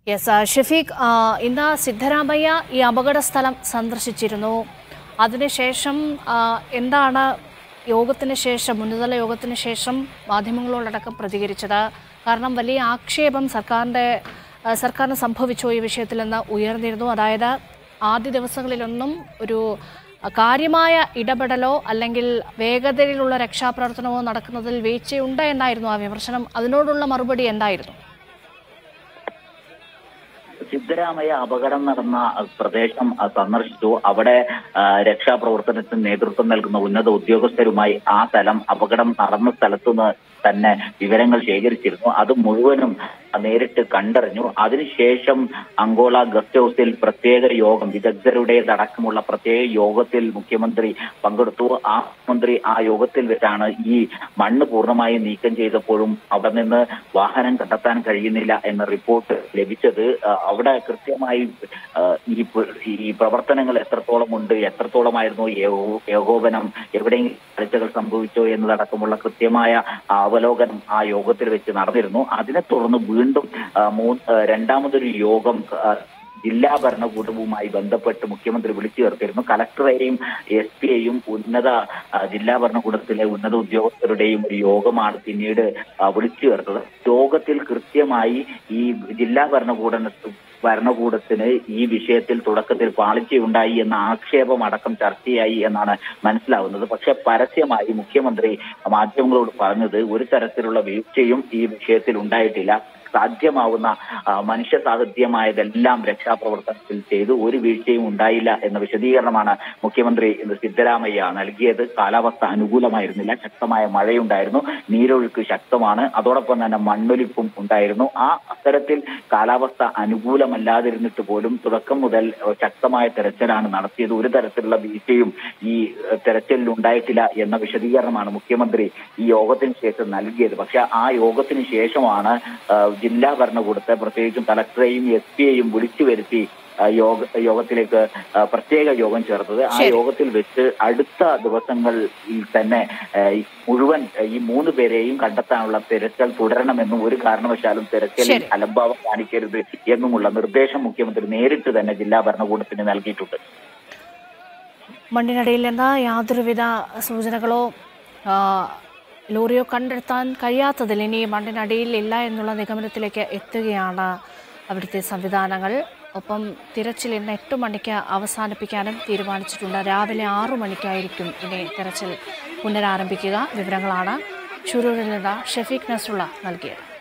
Yes ആ, ഷഫീഖ് ആ, ഇന്ന് സിദ്ധരാമയ്യ ഈ അപകട സ്ഥലം സന്ദർശിച്ചിരുന്നു അതിനുശേഷം ആ, എന്താണ് യോഗത്തിന് ശേഷം ഉന്നതതല യോഗത്തിന് ശേഷം മാധ്യമങ്ങളോടക്കം പ്രതികരിച്ചത് കാരണം വലിയ ആക്ഷേപം സർക്കാരിൻ്റെ ആ, സർക്കാരിന് സംഭവിച്ചോ ഈ വിഷയത്തിൽ നിന്ന് ഉയർന്നിരുന്നു അതായത് ആദ്യ ദിവസങ്ങളിലൊന്നും ഒരു കാര്യമായ ഇടപെടലോ അല്ലെങ്കിൽ വേഗതയിലുള്ള രക്ഷാപ്രവർത്തനമോ നടക്കുന്നതിൽ വീഴ്ചയുണ്ട് എന്നായിരുന്നു ആ വിമർശനം അതിനോടുള്ള മറുപടി എന്തായിരുന്നു സിദ്ധരാമയ്യ അപകടം നടന്ന പ്രദേശം സന്ദർശിച്ചു അവിടെ ആ, രക്ഷാപ്രവർത്തനത്തിന് നേതൃത്വം നൽകുന്ന ഉന്നത ഉദ്യോഗസ്ഥരുമായി ആ സ്ഥലം അപകടം നടന്ന സ്ഥലത്തുനിന്ന് തന്നെ വിവരങ്ങൾ ശേഖരിച്ചിരുന്നു അത് മുഴുവനും നേരിട്ട് കണ്ടറിഞ്ഞു അതിനുശേഷം അങ്കോള ഗസ്റ്റ് ഹൗസിൽ പ്രത്യേക യോഗം വിദഗ്ധരുടേതടക്കമുള്ള പ്രത്യേക യോഗത്തിൽ മുഖ്യമന്ത്രി പങ്കെടുത്തു ആ മന്ത്രി ആ യോഗത്തിൽ വെച്ചാണ് ഈ മണ്ണ് പൂർണ്ണമായി നീക്കം ചെയ്തപ്പോഴും അവിടെ നിന്ന് വാഹനം കണ്ടെത്താൻ കഴിയുന്നില്ല എന്ന റിപ്പോർട്ട് ലഭിച്ചത് ആ, അവിടെ കൃത്യമായി ആ, ഈ പ- ഈ പ്രവർത്തനങ്ങൾ എത്രത്തോളം ഉണ്ട് എത്രത്തോളമായിരുന്നു ഏകോ- ഏകോപനം എവിടെയെങ്കിലും കാഴ്ചകൾ സംഭവിച്ചോ എന്നതടക്കമുള്ള കൃത്യമായ അവലോകനം ആ യോഗത്തിൽ വെച്ച് നടന്നിരുന്നു അതിനെ തുടർന്ന് വീണ്ടും ആ, മൂ- ആ, രണ്ടാമതൊരു യോഗം ആ, ജില്ലാ ഭരണകൂടവുമായി ബന്ധപ്പെട്ട് മുഖ്യമന്ത്രി വിളിച്ചു ചേർത്തിരുന്നു കലക്ടറെയും എസ് പിയെയും ഉന്നത ആ, ജില്ലാ ഭരണകൂടത്തിലെ ഉന്നത ഉദ്യോഗസ്ഥരുടെയും ഒരു യോഗമാണ് പിന്നീട് ആ, വിളിച്ചു ചേർത്തത് യോഗത്തിൽ കൃത്യമായി ഈ ജില്ലാ ഭരണകൂട ഭരണകൂടത്തിന് ഈ വിഷയത്തിൽ തുടക്കത്തിൽ പാളിച്ചയുണ്ടായി എന്ന ആക്ഷേപം അടക്കം ചർച്ചയായി എന്നാണ് മനസ്സിലാവുന്നത് പക്ഷെ പരസ്യമായി മുഖ്യമന്ത്രി മാധ്യമങ്ങളോട് പറഞ്ഞത് ഒരു തരത്തിലുള്ള വീഴ്ചയും ഈ വിഷയത്തിൽ ഉണ്ടായിട്ടില്ല സാധ്യമാവുന്ന ആ, മനുഷ്യ സാഹിത്യമായതെല്ലാം രക്ഷാപ്രവർത്തനത്തിൽ ചെയ്തു ഒരു വീഴ്ചയും ഉണ്ടായില്ല എന്ന വിശദീകരണമാണ് മുഖ്യമന്ത്രി ഇന്ന് സിദ്ധരാമയ്യ നൽകിയത് കാലാവസ്ഥ അനുകൂലമായിരുന്നില്ല ശക്തമായ മഴയുണ്ടായിരുന്നു നീരൊഴുക്ക് ശക്തമാണ് അതോടൊപ്പം തന്നെ മണ്ണൊലിപ്പും ഉണ്ടായിരുന്നു ആ അത്തരത്തിൽ കാലാവസ്ഥ അനുകൂലമല്ലാതിരുന്നിട്ട് പോലും തുടക്കം മുതൽ ഏഹ്, ശക്തമായ തെരച്ചിലാണ് നടത്തിയത് ഒരു തരത്തിലുള്ള വീഴ്ചയും ഈ ഏഹ്, തെരച്ചിലിൽ ഉണ്ടായിട്ടില്ല എന്ന വിശദീകരണമാണ് മുഖ്യമന്ത്രി ഈ യോഗത്തിന് ശേഷം നൽകിയത് പക്ഷെ ആ യോഗത്തിന് ശേഷമാണ് ഏഹ്, ജില്ലാ ഭരണകൂടത്തെ പ്രത്യേകിച്ചും കലക്ടറെയും എസ് പിയെയും വിളിച്ചു വരുത്തി ആ, യോഗ യോഗത്തിലേക്ക് ആ, പ്രത്യേക യോഗം ചേർത്തത് ആ ശരി. യോഗത്തിൽ വെച്ച് അടുത്ത ദിവസങ്ങളിൽ തന്നെ ആ, ഈ മുഴുവൻ ആ, ഈ മൂന്ന് പേരെയും കണ്ടെത്താനുള്ള തിരച്ചിൽ തുടരണമെന്നും ഒരു കാരണവശാലും തിരച്ചിലിൽ ശരി. അലംഭാവം കാണിക്കരുത് എന്നുമുള്ള നിർദ്ദേശം മുഖ്യമന്ത്രി നേരിട്ട് തന്നെ ജില്ലാ ഭരണകൂടത്തിന് നൽകിയിട്ടുണ്ട് മണ്ണിനടിയിൽ നിന്ന് യാതൊരുവിധ സൂചനകളോ ആ, ലോറിയോ കണ്ടെത്താൻ കഴിയാത്തതിൽ ഇനി മണ്ണിനടിയിൽ ഇല്ല എന്നുള്ള നിഗമനത്തിലേക്ക് എത്തുകയാണ് അവിടുത്തെ സംവിധാനങ്ങൾ ഒപ്പം തിരച്ചിൽ ഇന്ന് എട്ട് മണിക്ക് അവസാനിപ്പിക്കാനും തീരുമാനിച്ചിട്ടുണ്ട് രാവിലെ ആറു മണിക്കായിരിക്കും ഇനി തിരച്ചിൽ പുനരാരംഭിക്കുക വിവരങ്ങളാണ് ഷുരൂരിൽ നിന്ന് ഷഫീഖ് നസ്രുള്ള നൽകിയത്